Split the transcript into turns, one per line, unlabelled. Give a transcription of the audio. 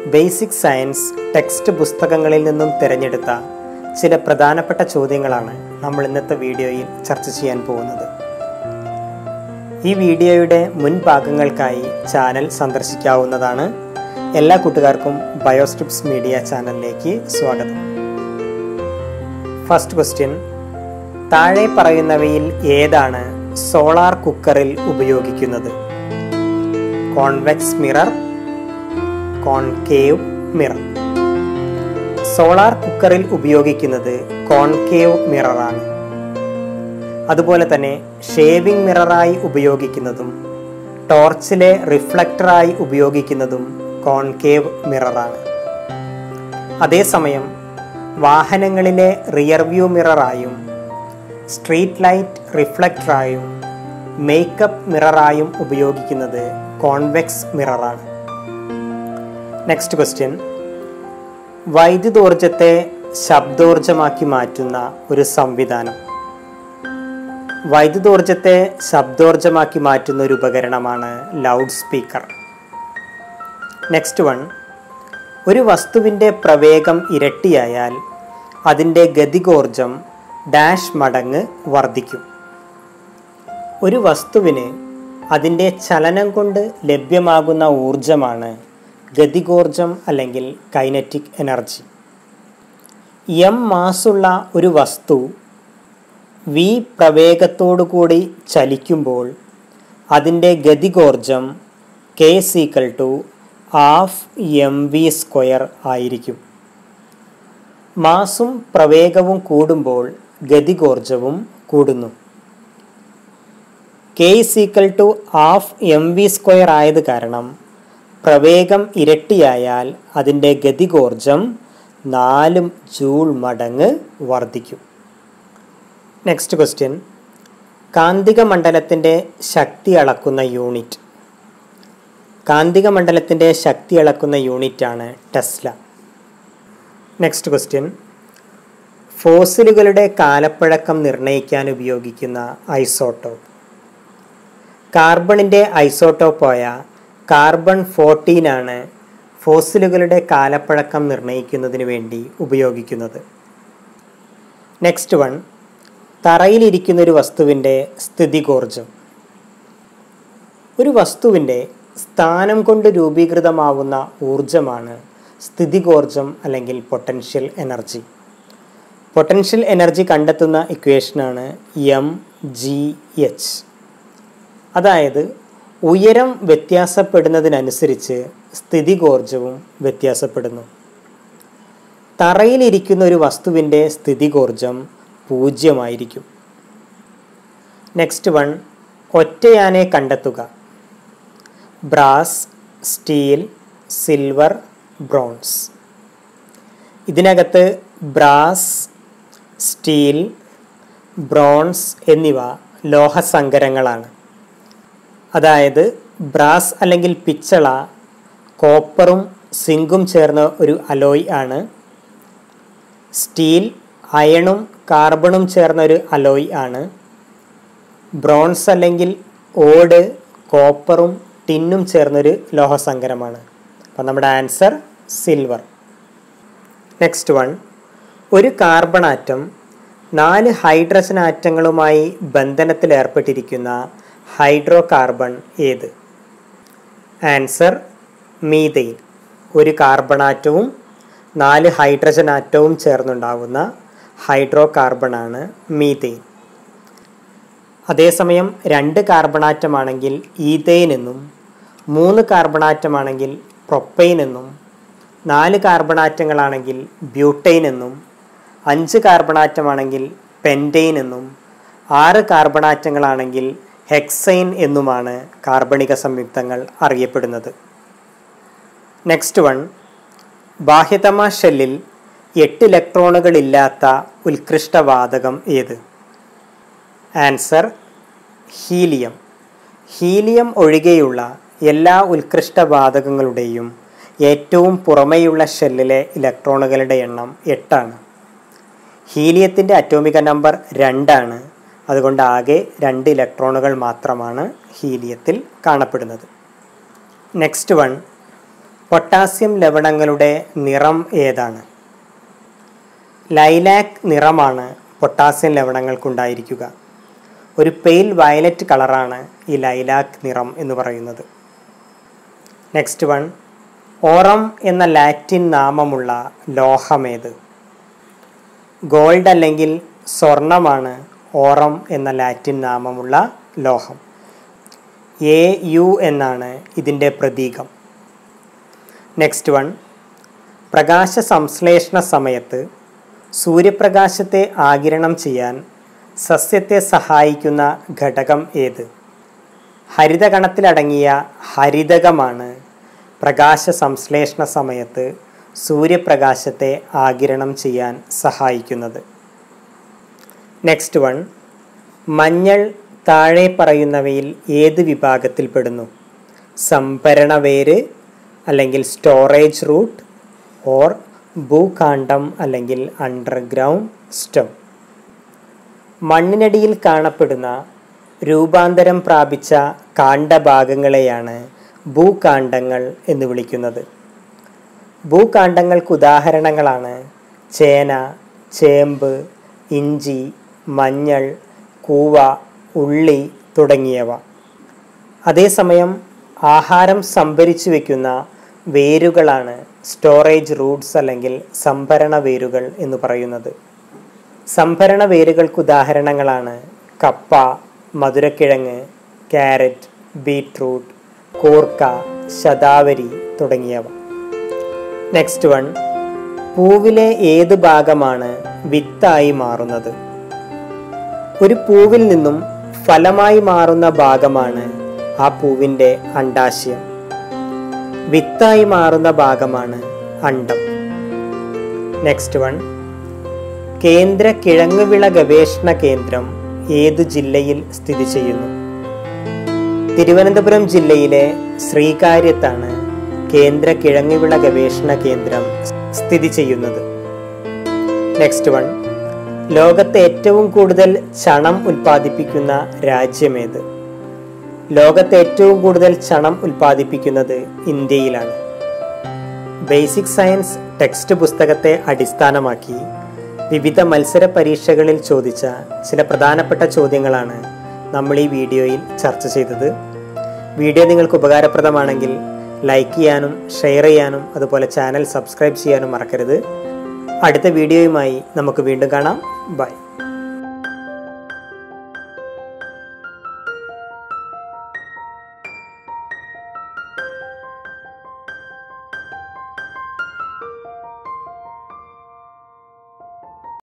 basic science text പുസ്തകങ്ങളിൽ നിന്നും തിരഞ്ഞെടുത്ത ചില പ്രധാനപ്പെട്ട ചോദ്യങ്ങളാണ് നമ്മൾ ഇന്നത്തെ വീഡിയോയിൽ ചർച്ച ചെയ്യാൻ പോകുന്നത് ഈ വീഡിയോയുടെ മുൻഭാഗങ്ങൾക്കായി ചാനൽ സന്ദർശിക്കാവുന്നതാണ് എല്ലാ കൂട്ടുകാർക്കും ബയോസ്ട്രിപ്സ് മീഡിയ ചാനലിലേക്ക് സ്വാഗതം ഫസ്റ്റ് ക്വസ്റ്റ്യൻ താഴെ പറയുന്നവയിൽ ഏതാണ് സോളാർ കുക്കറിൽ ഉപയോഗിക്കുന്നത് convex mirror concave mirror solar കുക്കറിൽ ഉപയോഗിക്കുന്നത് കോൺകേവ് മിററാണ് അതുപോലെ തന്നെ ഷേവിംഗ് മിററായി ഉപയോഗിക്കുന്നതും ടോർച്ചിലെ റിഫ്ലക്ടറായി ഉപയോഗിക്കുന്നതും കോൺകേവ് മിററാണ് അതേസമയം വാഹനങ്ങളിലെ റിയർ വ്യൂ മിററായും സ്ട്രീറ്റ് ലൈറ്റ് റിഫ്ലക്ടറായും മേക്കപ്പ് മിററായും ഉപയോഗിക്കുന്നത് കോൺവെക്സ് മിററാണ് നെക്സ്റ്റ് ക്വസ്റ്റ്യൻ വൈദ്യുതോർജത്തെ ശബ്ദോർജമാക്കി മാറ്റുന്ന ഒരു സംവിധാനം വൈദ്യുതോർജത്തെ ശബ്ദോർജമാക്കി മാറ്റുന്ന ഒരു ഉപകരണമാണ് ലൗഡ് സ്പീക്കർ നെക്സ്റ്റ് വൺ ഒരു വസ്തുവിൻ്റെ പ്രവേഗം ഇരട്ടിയായാൽ അതിൻ്റെ ഗതികോർജം ഡാഷ് മടങ്ങ് വർദ്ധിക്കും ഒരു വസ്തുവിന് അതിൻ്റെ ചലനം കൊണ്ട് ലഭ്യമാകുന്ന ഊർജമാണ് ഗതികോർജം അല്ലെങ്കിൽ കൈനറ്റിക് എനർജി എം മാസുള്ള ഒരു വസ്തു വി പ്രവേഗത്തോടുകൂടി ചലിക്കുമ്പോൾ അതിൻ്റെ ഗതികോർജം K equal to half m v square ആയിരിക്കും മാസും പ്രവേഗവും കൂടുമ്പോൾ ഗതികോർജവും കൂടുന്നു K equal to half m v square ആയത് കാരണം പ്രവേഗം ഇരട്ടിയായാൽ അതിൻ്റെ ഗതികോർജം നാലും ജൂൾ മടങ്ങ് വർദ്ധിക്കും നെക്സ്റ്റ് ക്വസ്റ്റ്യൻ കാന്തിക മണ്ഡലത്തിൻ്റെ ശക്തി അളക്കുന്ന യൂണിറ്റ് കാന്തിക മണ്ഡലത്തിൻ്റെ ശക്തി അളക്കുന്ന യൂണിറ്റാണ് ടെസ്ല നെക്സ്റ്റ് ക്വസ്റ്റ്യൻ ഫോസിലുകളുടെ കാലപ്പഴക്കം നിർണ്ണയിക്കാൻ ഉപയോഗിക്കുന്ന ഐസോട്ടോപ്പ് കാർബണിൻ്റെ ഐസോട്ടോപ്പായ കാർബൺ ഫോർട്ടീൻ ആണ് ഫോസിലുകളുടെ കാലപ്പഴക്കം നിർണ്ണയിക്കുന്നതിന് വേണ്ടി ഉപയോഗിക്കുന്നത് നെക്സ്റ്റ് വൺ തറയിലിരിക്കുന്ന ഒരു വസ്തുവിൻ്റെ സ്ഥിതികോർജം ഒരു വസ്തുവിൻ്റെ സ്ഥാനം കൊണ്ട് രൂപീകൃതമാവുന്ന ഊർജമാണ് സ്ഥിതികോർജം അല്ലെങ്കിൽ പൊട്ടൻഷ്യൽ എനർജി പൊട്ടൻഷ്യൽ എനർജി കണ്ടെത്തുന്ന ഇക്വേഷനാണ് എം ജി എച്ച് അതായത് ഉയരം വ്യത്യാസപ്പെടുന്നതിനനുസരിച്ച് സ്ഥിതികോർജവും വ്യത്യാസപ്പെടുന്നു തറയിലിരിക്കുന്ന ഒരു വസ്തുവിൻ്റെ സ്ഥിതികോർജം പൂജ്യമായിരിക്കും നെക്സ്റ്റ് വൺ ഒറ്റയാനെ കണ്ടെത്തുക ബ്രാസ് സ്റ്റീൽ സിൽവർ ബ്രോൺസ് ഇതിനകത്ത് ബ്രാസ് സ്റ്റീൽ ബ്രോൺസ് എന്നിവ ലോഹസങ്കരങ്ങളാണ് അതായത് ബ്രാസ് അല്ലെങ്കിൽ പിച്ചള കോപ്പറും സിങ്കും ചേർന്ന ഒരു അലോയ് ആണ് സ്റ്റീൽ അയണും കാർബണും ചേർന്ന ഒരു അലോയ് ആണ് ബ്രോൺസ് അല്ലെങ്കിൽ ഓട് കോപ്പറും ടിന്നും ചേർന്നൊരു ലോഹസങ്കരമാണ് അപ്പം നമ്മുടെ ആൻസർ സിൽവർ നെക്സ്റ്റ് വൺ ഒരു കാർബൺ ആറ്റം നാല് ഹൈഡ്രജൻ ആറ്റങ്ങളുമായി ബന്ധനത്തിൽ ഏർപ്പെട്ടിരിക്കുന്ന ഹൈഡ്രോ കാർബൺ ഏത് ആൻസർ മീതയിൽ ഒരു കാർബൺ ആറ്റവും നാല് ഹൈഡ്രജൻ ആറ്റവും ചേർന്നുണ്ടാകുന്ന ഹൈഡ്രോ കാർബണാണ് മീതെയിൻ അതേസമയം രണ്ട് കാർബണാറ്റമാണെങ്കിൽ ഈതെയിൻ എന്നും മൂന്ന് കാർബണാറ്റമാണെങ്കിൽ പ്രൊപ്പൈൻ എന്നും നാല് കാർബണാറ്റങ്ങളാണെങ്കിൽ ബ്യൂട്ടൈൻ എന്നും അഞ്ച് കാർബണാറ്റമാണെങ്കിൽ പെൻറ്റൈൻ എന്നും ആറ് കാർബണാറ്റങ്ങളാണെങ്കിൽ ഹെക്സൈൻ എന്നുമാണ് കാർബണിക സംയുക്തങ്ങൾ അറിയപ്പെടുന്നത് നെക്സ്റ്റ് വൺ ബാഹ്യതമ ഷെല്ലിൽ എട്ട് ഇലക്ട്രോണുകളില്ലാത്ത ഉത്കൃഷ്ടവാതകം ഏത് ആൻസർ ഹീലിയം ഹീലിയം ഒഴികെയുള്ള എല്ലാ ഉത്കൃഷ്ടവാതകങ്ങളുടെയും ഏറ്റവും പുറമെയുള്ള ഷെല്ലിലെ ഇലക്ട്രോണുകളുടെ എണ്ണം എട്ടാണ് ഹീലിയത്തിൻ്റെ അറ്റോമിക നമ്പർ രണ്ടാണ് അതുകൊണ്ട് ആകെ രണ്ട് ഇലക്ട്രോണുകൾ മാത്രമാണ് ഹീലിയത്തിൽ കാണപ്പെടുന്നത് നെക്സ്റ്റ് വൺ പൊട്ടാസ്യം ലവണങ്ങളുടെ നിറം ഏതാണ് ലൈലാക്ക് നിറമാണ് പൊട്ടാസ്യം ലവണങ്ങൾക്കുണ്ടായിരിക്കുക ഒരു പെയിൽ വയലറ്റ് കളറാണ് ഈ ലൈലാക്ക് നിറം എന്ന് പറയുന്നത് നെക്സ്റ്റ് വൺ ഓറം എന്ന ലാറ്റിൻ നാമമുള്ള ലോഹമേത് ഗോൾഡ് അല്ലെങ്കിൽ സ്വർണമാണ് ഓറം എന്ന ലാറ്റിൻ നാമമുള്ള ലോഹം എ യു എന്നാണ് ഇതിൻ്റെ പ്രതീകം നെക്സ്റ്റ് വൺ പ്രകാശ സംശ്ലേഷണ സമയത്ത് സൂര്യപ്രകാശത്തെ ആകിരണം ചെയ്യാൻ സസ്യത്തെ സഹായിക്കുന്ന ഘടകം ഏത് ഹരിതകണത്തിലടങ്ങിയ ഹരിതകമാണ് പ്രകാശ സംശ്ലേഷണ സമയത്ത് സൂര്യപ്രകാശത്തെ ആകിരണം ചെയ്യാൻ സഹായിക്കുന്നത് നെക്സ്റ്റ് വൺ മഞ്ഞൾ താഴെ പറയുന്നവയിൽ ഏത് വിഭാഗത്തിൽപ്പെടുന്നു സംഭരണവേര് അല്ലെങ്കിൽ സ്റ്റോറേജ് റൂട്ട് ഓർ ഭൂകാണ്ഡം അല്ലെങ്കിൽ അണ്ടർഗ്രൗണ്ട് സ്റ്റം മണ്ണിനടിയിൽ കാണപ്പെടുന്ന രൂപാന്തരം പ്രാപിച്ച കാണ്ഡഭാഗങ്ങളെയാണ് ഭൂകാണ്ഡങ്ങൾ എന്ന് വിളിക്കുന്നത് ഭൂകാണ്ഡങ്ങൾക്ക് ഉദാഹരണങ്ങളാണ് ചേന ചേമ്പ് ഇഞ്ചി മഞ്ഞൾ കൂവ ഉള്ളി തുടങ്ങിയവ അതേസമയം ആഹാരം സംഭരിച്ചു വയ്ക്കുന്ന വേരുകളാണ് സ്റ്റോറേജ് റൂട്ട്സ് അല്ലെങ്കിൽ സംഭരണ വേരുകൾ എന്ന് പറയുന്നത് സംഭരണ വേരുകൾക്ക് ഉദാഹരണങ്ങളാണ് കപ്പ മധുരക്കിഴങ്ങ് ക്യാരറ്റ് ബീട്രൂട്ട് കൂർക്ക ശതാവരി തുടങ്ങിയവ നെക്സ്റ്റ് വൺ പൂവിലെ ഏത് ഭാഗമാണ് വിത്തായി മാറുന്നത് ഒരു പൂവിൽ നിന്നും ഫലമായി മാറുന്ന ഭാഗമാണ് ആ പൂവിൻ്റെ അണ്ടാശയം വിത്തായി മാറുന്ന ഭാഗമാണ് അണ്ടം നെക്സ്റ്റ് വൺ കേന്ദ്ര കിഴങ്ങുവിള ഗവേഷണ കേന്ദ്രം ഏതു ജില്ലയിൽ സ്ഥിതി ചെയ്യുന്നു തിരുവനന്തപുരം ജില്ലയിലെ ശ്രീകാര്യത്താണ് കേന്ദ്ര കിഴങ്ങുവിള ഗവേഷണ കേന്ദ്രം സ്ഥിതി ചെയ്യുന്നത് നെക്സ്റ്റ് വൺ ലോകത്തെ ഏറ്റവും കൂടുതൽ ചണം ഉൽപ്പാദിപ്പിക്കുന്ന രാജ്യമേത് ലോകത്തെ ഏറ്റവും കൂടുതൽ ചണം ഉൽപ്പാദിപ്പിക്കുന്നത് ഇന്ത്യയിലാണ് ബേസിക് സയൻസ് ടെക്സ്റ്റ് പുസ്തകത്തെ അടിസ്ഥാനമാക്കി വിവിധ മത്സര പരീക്ഷകളിൽ ചോദിച്ച ചില പ്രധാനപ്പെട്ട ചോദ്യങ്ങളാണ് നമ്മൾ ഈ വീഡിയോയിൽ ചർച്ച ചെയ്തത് വീഡിയോ നിങ്ങൾക്ക് ഉപകാരപ്രദമാണെങ്കിൽ ലൈക്ക് ചെയ്യാനും ഷെയർ ചെയ്യാനും അതുപോലെ ചാനൽ സബ്സ്ക്രൈബ് ചെയ്യാനും മറക്കരുത് അടുത്ത വീഡിയോയുമായി നമുക്ക് വീണ്ടും കാണാം ബൈ